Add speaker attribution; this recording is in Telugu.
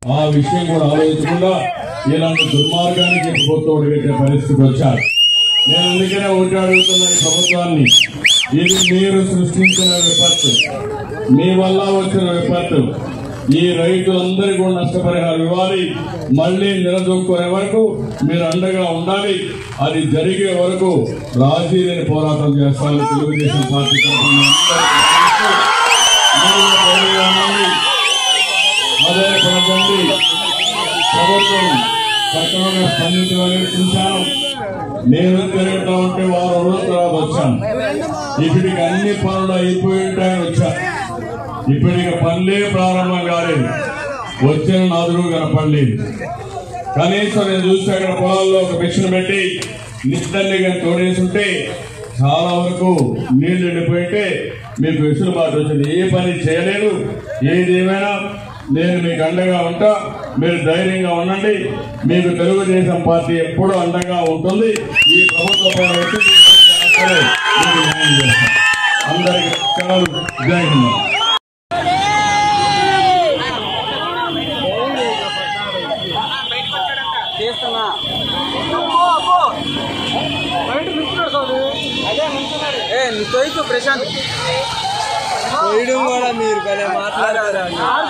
Speaker 1: ఆ విషయం కూడా ఆలోచించకుండా ఇలాంటి దుర్మార్గానికి పోతోడు పెట్టే పరిస్థితికి వచ్చారు నేను అందుకనే ఒకటి అడుగుతున్న ఈ ప్రభుత్వాన్ని ఇది మీరు సృష్టించిన విపత్తు మీ వల్ల వచ్చిన విపత్తు ఈ రైతులందరికీ కూడా నష్టపరిహారం ఇవ్వాలి మళ్ళీ నిలదొక్కునే వరకు మీరు అండగా ఉండాలి అది జరిగే వరకు రాజీ లేని పోరాటం చేస్తామని తెలుగుదేశం పార్టీ తరఫున మీ అందరికీ తెలుసు. మీరు కూడా ధైర్యంగా ఉండండి. అదే పడకండి ప్రభుత్వం సక్రమంగా స్పందించడానికి చూశాను నేను తిరుగుతా ఉంటే వారం రోజుల తర్వాత వచ్చాను ఇప్పటికి అన్ని పనులు అయిపోయి ఉంటాయని వచ్చాను ఇప్పటికి పనులే ప్రారంభం కాలేదు వచ్చిన నాదులు కనపడలేదు కనీసం నేను చూస్తే అక్కడ పొలాల్లో ఒక మిషన్ పెట్టి నిద్దల్ని తోడేసుంటే చాలా వరకు నీళ్లు ఎండిపోయింటే మీకు వెసులుబాటు వచ్చింది ఏ పని చేయలేదు ఏది ఏమైనా నేను మీకు అండగా ఉంటా మీరు ధైర్యంగా ఉండండి మీకు తెలుగుదేశం పార్టీ ఎప్పుడూ అండగా ఉంటుంది ఈ ప్రభుత్వ పైన ఒత్తిడి తీసుకొచ్చినా సరే మీకు న్యాయం చేస్తాం అందరికీ సెలవు. జై హింద్
Speaker 2: చేస్తున్నా ఏ నువ్వు తోయికు ప్రశాంత్ తోయడం కూడా మీరు భలే మాట్లాడారు